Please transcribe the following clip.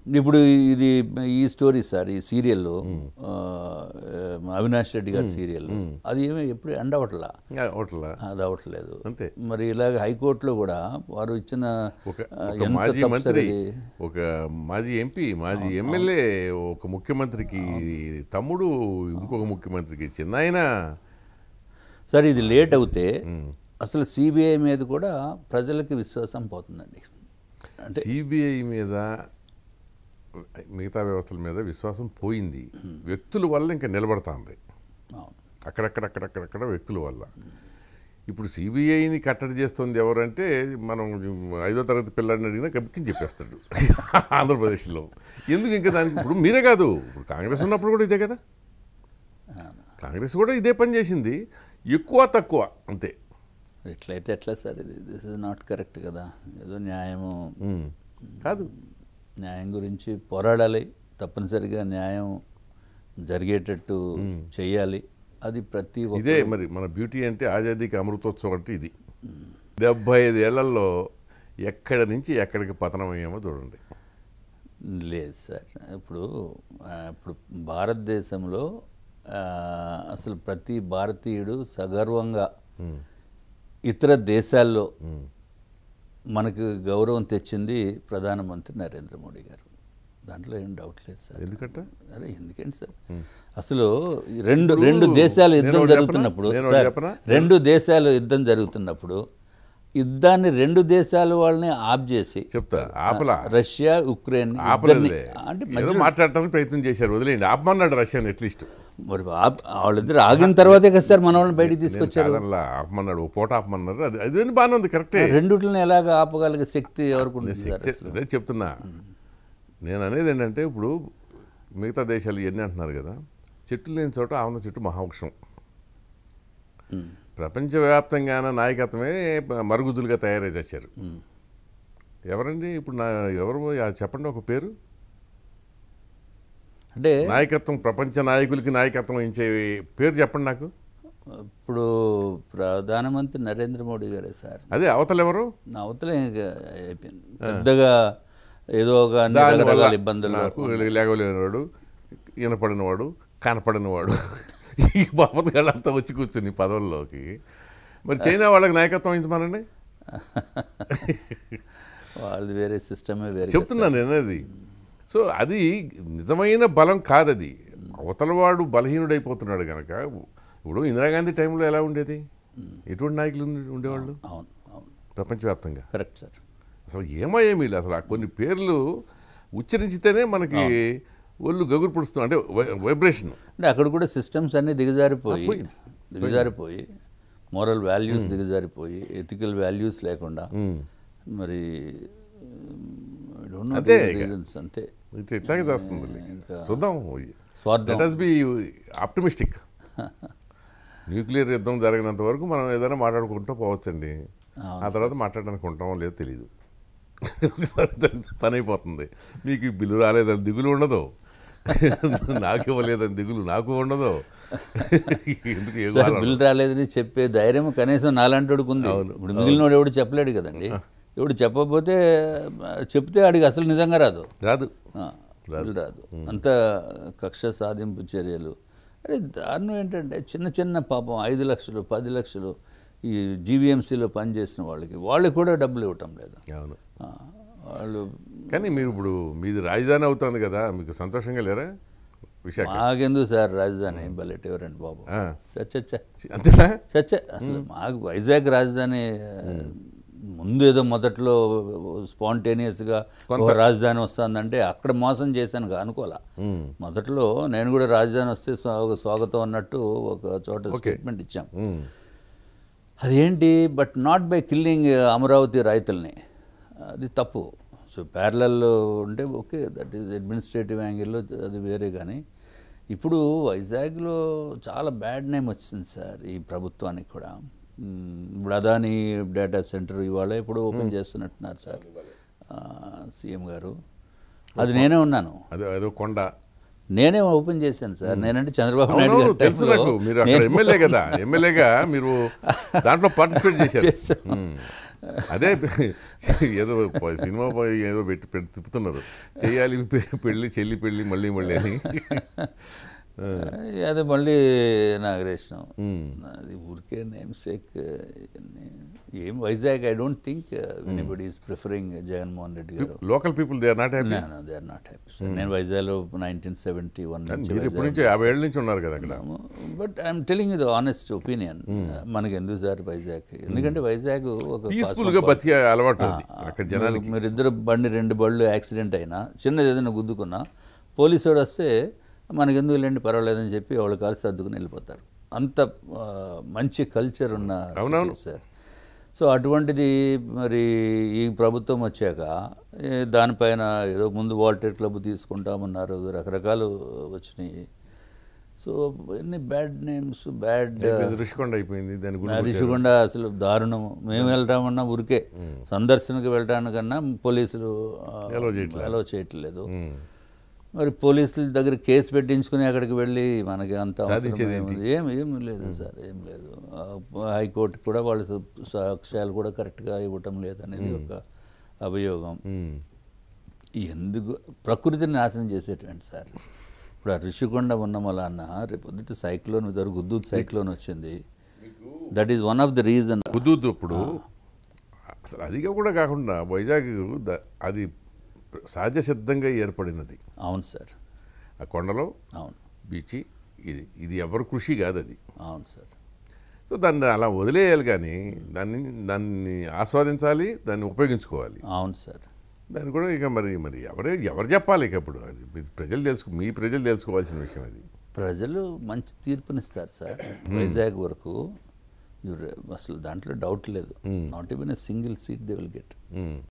ఇప్పుడు ఇది ఈ స్టోరీ సార్ ఈ సీరియల్ అవినాష్ రెడ్డి గారి సీరియల్ అది ఏమీ ఎప్పుడు ఎండ్ అవ్వట్లా ఇంకా హోటల్ అది అవ్వట్లేదు అంతే. మరి ఇలాగ హైకోర్టులో కూడా వారు ఇచ్చిన ఒక ఆ, ఒక ఎంత మాజీ తప్పు మంత్రి అది? ఒక మాజీ ఎంపీ మాజీ ఎమ్మెల్యే ఒక ముఖ్యమంత్రికి తమ్ముడు ఇంకొక ముఖ్యమంత్రికి చిన్న ఆయన సార్ ఇది లేట్ అవుతే అసలు సిబిఐ మీద కూడా ప్రజలకి విశ్వాసం పోతుందండి అంటే సిబిఐ మీద మిగతా వ్యవస్థల మీద విశ్వాసం పోయింది వ్యక్తుల వల్ల ఇంకా నిలబడుతుంది అవును. అక్కడక్కడక్కడక్కడక్కడ వ్యక్తుల వల్ల ఇప్పుడు సిబిఐని కట్టడి చేస్తుంది ఎవరంటే మనం ఐదో తరగతి పిల్లాడిని అడిగినా గబ్బికిని చెప్పేస్తాడు ఆంధ్రప్రదేశ్లో ఎందుకు ఇంకా దానికి ఇప్పుడు మీరే కాదు ఇప్పుడు కాంగ్రెస్ ఉన్నప్పుడు కూడా ఇదే కదా కాంగ్రెస్ కూడా ఇదే పని చేసింది ఎక్కువ తక్కువ అంతే ఎట్లయితే ఎట్లా సార్ ఇది దిస్ ఇస్ నాట్ కరెక్ట్ కదా ఏదో న్యాయము ఉమ్. కాదు న్యాయం గురించి పోరాడాలి తప్పనిసరిగా న్యాయం జరిగేటట్టు చేయాలి అది ప్రతి ఒక్క ఇదే మరి మన బ్యూటీ అంటే ఆజాదీకి అమృతోత్సవం అంటే ఇది డెబ్బై ఐదు ఏళ్లలో ఎక్కడి నుంచి ఎక్కడికి పతనం అయ్యామో చూడండి లేదు సార్ ఇప్పుడు ఆ, ఇప్పుడు భారతదేశంలో ఆ, అసలు ప్రతి భారతీయుడు సగర్వంగా ఇతర దేశాల్లో మనకు గౌరవం తెచ్చింది ప్రధానమంత్రి నరేంద్ర మోడీ గారు దాంట్లో ఏం డౌట్ లేదు సార్ ఎందుకంటే అరే ఎందుకండి సార్ అసలు ఈ రెండు రెండు దేశాలు యుద్ధం నేను ఒకటి జరుగుతున్నప్పుడు చెప్పనా? నేను ఒకటి సార్ చెప్పనా? రెండు దేశాలు యుద్ధం జరుగుతున్నప్పుడు యుద్ధాన్ని రెండు దేశాల వాళ్ళని ఆప్ చేసి చెప్తా ఆపలా రష్యా ఉక్రెయిన్ ఇద్దరిని ఆపలేదులే అంటే ఏదో మధ్యలో మాట్లాడటానికి ప్రయత్నం చేశారు వదిలేండి ఆపమన్నాడు రష్యాని అట్లీస్ట్ మరి ఆప్- వాళ్ళిద్దరు ఆగిన తర్వాతే కదా సార్ మన వాళ్ళని బయటికి తీసుకొచ్చారు కాదనలా ఆపమన్నాడు ఓ పూట ఆపమన్నారు అది అది బాగానే ఉంది కరెక్టే రెండుట్లని ఎలాగ ఆపగలిగే శక్తి ఎవరికి ఉంటుంది సార్ శక్తి- అదే చెప్తున్నా నేను అనేది ఏంటంటే ఇప్పుడు మిగతా దేశాలు ఇవన్నీ అంటున్నారు కదా చెట్లు లేని చోట ఆవున చెట్టు మహావృక్షం ప్రపంచవ్యాప్తంగాన నాయకత్వమే మరుగుజులుగా తయారై చచ్చారు ఎవరండి ఇప్పుడు నా ఎవరు ఆ చెప్పండి ఒక పేరు అంటే నాయకత్వం ప్రపంచ నాయకులకి నాయకత్వం ఇచ్చే పేరు చెప్పండి నాకు ఇప్పుడు ప్రధానమంత్రి నరేంద్ర మోడీ గారే సార్ అదే అవతల ఎవరు నా అవతల ఇంకా అయిపోయింది పెద్దగా ఏదో ఒక అన్ని రకరకాల ఇబ్బందులు నాకు లేగలేనివాడు వినపడినవాడు కనపడినవాడు ఈ బాపత్ గళ్ళంతా వచ్చి కూర్చుని పదవుల్లోకి మరి చైనా వాళ్ళకి నాయకత్వం వహించమనండి వాళ్ళది వేరే సిస్టమే వేరే చెప్తున్నాను నేను అది సో అది నిజమైన బలం కాదది అవతలవాడు బలహీనుడైపోతున్నాడు కనుక ఇప్పుడు ఇందిరాగాంధీ టైంలో ఎలా ఉండేది ఎటువంటి నాయకులు ఉండే- ఉండేవాళ్ళు అవును అవును ప్రపంచవ్యాప్తంగా కరెక్ట్ సార్ అసలు ఏమయ్యే వీళ్ళు అసలు ఆ కొన్ని పేర్లు ఉచ్చరించితేనే మనకి ఒళ్ళు గగురు పుడుస్తుంది అంటే వై- వైబ్రేషన్ అంటే అక్కడ కూడా సిస్టమ్స్ అన్నీ దిగజారిపోయి దిగజారిపోయి మోరల్ వాల్యూస్ దిగజారిపోయి ఎథికల్ వాల్యూస్ లేకుండా మరి అంతే ఇక. రీజన్స్ అంతే ఇట్లా ఇట్లాగే చేస్తుంది చూద్దాం స్వార్థం let us be optimistic nuclear యుద్ధం జరిగినంత వరకు మనం ఏదైనా మాట్లాడుకుంటూ పోవచ్చండి ఆ తర్వాత మాట్లాడడానికి ఉంటామో లేదో తెలియదు ఒకసారి తెలిస్తే పని అయిపోతుంది మీకు ఈ బిల్లు రాలేదని దిగులు ఉండదు నాకు ఇవ్వలేదని దిగులు నాకు ఉండదు ఎందుకు ఏ సార్ గోల? బిల్ రాలేదని చెప్పే ధైర్యం కనీసం నాలాంటి ఉంది ఇప్పుడు మిగిలినోడు ఎవడు చెప్పలేడు కదండి ఎవడు చెప్పకపోతే ఆ, చెప్తే ఆడికి అసలు నిజంగా రాదు రాదు ఆ, బిల్ రాదు అంత కక్ష సాధింపు చర్యలు అరే దారుణం ఏంటంటే చిన్న చిన్న పాపం ఐదు లక్షలు పది లక్షలు ఈ జీవీఎంసీలో పనిచేసిన వాళ్ళకి వాళ్ళకి కూడా డబ్బులు ఇవ్వటం లేదు అవును ఆ, వాళ్ళు కానీ మీరు ఇప్పుడు మీది రాజధాని అవుతుంది కదా మీకు సంతోషంగా లేరా విశాఖ మాకెందుకు సార్ రాజధాని బల్లెట్ ఎవరండి బాబు ఆ. చచ్చ అంతేనా చచ్చే అసలు మాకు వైజాగ్ రాజధాని ముందు ఏదో మొదట్లో స్పాంటేనియస్గా ఒక రాజధాని వస్తుందంటే అక్కడ మోసం చేశాను కా- అనుకోలే మొదట్లో నేను కూడా రాజధాని వస్తే స్వా- స్వాగతం అన్నట్టు ఒక చోట స్టేట్మెంట్ ఇచ్చాం అదేంటి but not by killing Amaravati రైతుల్ని అది తప్పు సో ప్యారలల్ ఉంటే ఓకే దట్ ఈజ్ అడ్మినిస్ట్రేటివ్ యాంగిల్లో అది వేరే కానీ ఇప్పుడు వైజాగ్లో చాలా బ్యాడ్ నేమ్ వచ్చింది సార్ ఈ ప్రభుత్వానికి కూడా మ్, ఇప్పుడు అదాని డేటా సెంటర్ ఇవాళ ఇప్పుడు ఓపెన్ చేస్తున్నట్టున్నారు సార్ సీఎం గారు అది నేనే ఉన్నాను అదే అదో కొండ నేనే ఓపెన్ చేశాను సార్ నేనంటే చంద్రబాబు నాయుడు అవునవును, గారి తెలుసు టైంలో నాకు మీరు అక్కడ నేను ఎమ్మెల్యే కదా ఎమ్మెల్యేగా మీరు దాంట్లో పార్టిసిపేట్ చేశారు చేశాను. ఉమ్. అదే ఏదో ప- సినిమా పోయి ఏదో పెట్టి పెట్టి తిప్పుతున్నారు చేయాలి పె- పెళ్ళి చెల్లి పెళ్ళి మళ్ళీ మళ్ళీ అని అది మళ్ళీ నాగరేషం అది ఊరికే నేమ్ సేక్ ఏం Vizag I don't think anybody is preferring Jaganmohan Reddy గారు local people they are not happy they are not happy నేను వైజాగ్లో నైన్టీన్ సెవెంటీ వన్ మీరు ఎప్పటి నుంచి యాభై ఏళ్ళ నుంచి ఉన్నారు కదా అక్కడ బట్ ఐఎమ్ టెలింగ్ ఇది ఆనెస్ట్ ఒపీనియన్ మనకి ఎందుకు సార్ వైజాగ్ ఎందుకంటే వైజాగ్ ఒక పీస్ఫుల్ గా బతికే అలవాటు అది అక్కడ జనానికి మీరు- మీరిద్దరు బండి రెండు బళ్ళు యాక్సిడెంట్ అయినా చిన్నది ఏదైనా గుద్దుకున్నా పోలీసు వాడు వస్తే మనకి ఎందుకు లేండి పర్వాలేదని చెప్పి వాళ్ళు కాల్సి సర్దుకుని వెళ్ళిపోతారు అంత ఆ, మంచి కల్చర్ ఉన్న అవునవును. city సార్ సో అటువంటిది మరి ఈ ప్రభుత్వం వచ్చాక ఏ, దానిపైన ఏదో ముందు వాల్టెడ్ క్లబ్ తీసుకుంటామన్నారు రకరకాలు వచ్చినాయి సో ఎన్ని బ్యాడ్ నేమ్స్ బ్యాడ్ అయిపోయింది, రుషికొండ అయిపోయింది దాని గురించి రిషికొండ అసలు దారుణం మేము వెళ్తామన్నా ఊరికే సందర్శనకు వెళ్ళటానికన్నా పోలీసులు Allow చేయట్లేదు. అలో చేయట్లేదు మరి పోలీసుల దగ్గర కేసు పెట్టించుకుని అక్కడికి వెళ్ళి మనకి అంత అవసరం సాధించేది ఏముంది? ఏం ఏం లేదు సార్ ఏం లేదు ఆ, హైకోర్టు కూడా వాళ్ళ స- సాక్ష్యాలు కూడా కరెక్ట్గా ఇవ్వటం లేదనేది ఒక అభియోగం ఉమ్. ఎందుకు ప్రకృతిని నాశనం చేసేటువంటి సార్ ఇప్పుడు ఆ ఋషికొండ ఉన్న వలన రేపు పొద్దుట సైక్లోన్ ఇద్దరు గుద్దూత్ సైక్లోన్ వచ్చింది that is one of the reason కుదురుతు ఇప్పుడు అసలు అదిగా కూడా కాకుండా వైజాగ్ ద- అది సహజ సిద్ధంగా ఏర్పడినది అవును సార్ ఆ కొండలో అవును బీచ్ ఇది ఇది ఎవరి కృషి కాదు అది అవును సార్ సో దాన్ని అలా వదిలేయాలి కానీ దాన్ని దాన్ని ఆస్వాదించాలి దాన్ని ఉపయోగించుకోవాలి అవును సార్ దాన్ని కూడా ఇక మరి మరి ఎవరే ఎవరు చెప్పాలి ఇక ఇప్పుడు అది మీ ప్రజలు తెలుసుకో మీ ప్రజలు తెలుసుకోవాల్సిన విషయం అది ప్రజలు మంచి తీర్పునిస్తారు సార్ వైజాగ్ వరకు You re- అసలు దాంట్లో డౌట్ లేదు not even a single seat they will get um.